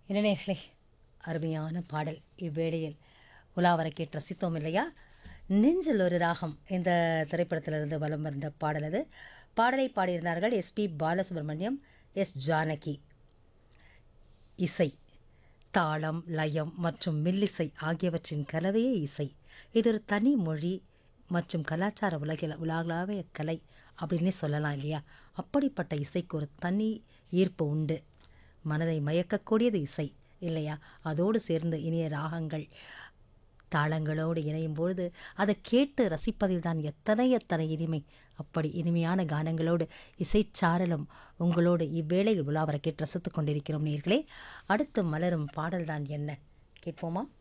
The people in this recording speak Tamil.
இளைஞர்களே அருமையான பாடல் இவ்வேளையில் உலாவர கேட்டு ரசித்தோம் இல்லையா நெஞ்சில் ஒரு ராகம் இந்த திரைப்படத்திலிருந்து வலம் வந்த பாடல் அது பாடலை பாடியிருந்தார்கள் எஸ்பி பாலசுப்ரமணியம் எஸ் ஜானகி இசை தாளம் லயம் மற்றும் மெல்லிசை ஆகியவற்றின் கலவையே இசை இது ஒரு தனி மொழி மற்றும் கலாச்சார உலகில் உலகளாவிய கலை அப்படின்னே சொல்லலாம் இல்லையா அப்படிப்பட்ட இசைக்கு ஒரு தனி ஈர்ப்பு உண்டு மனதை மயக்கக்கூடியது இசை இல்லையா அதோடு சேர்ந்து இனிய ராகங்கள் தாளங்களோடு இணையும் பொழுது அதை கேட்டு ரசிப்பதில் தான் எத்தனை எத்தனை இனிமை அப்படி இனிமையான கானங்களோடு இசைச்சாரலும் உங்களோடு இவ்வேளையில் உலாவர கேட்டு ரசித்துக் கொண்டிருக்கிறோம் நேர்களே அடுத்து மலரும் பாடல்தான் என்ன கேட்போமா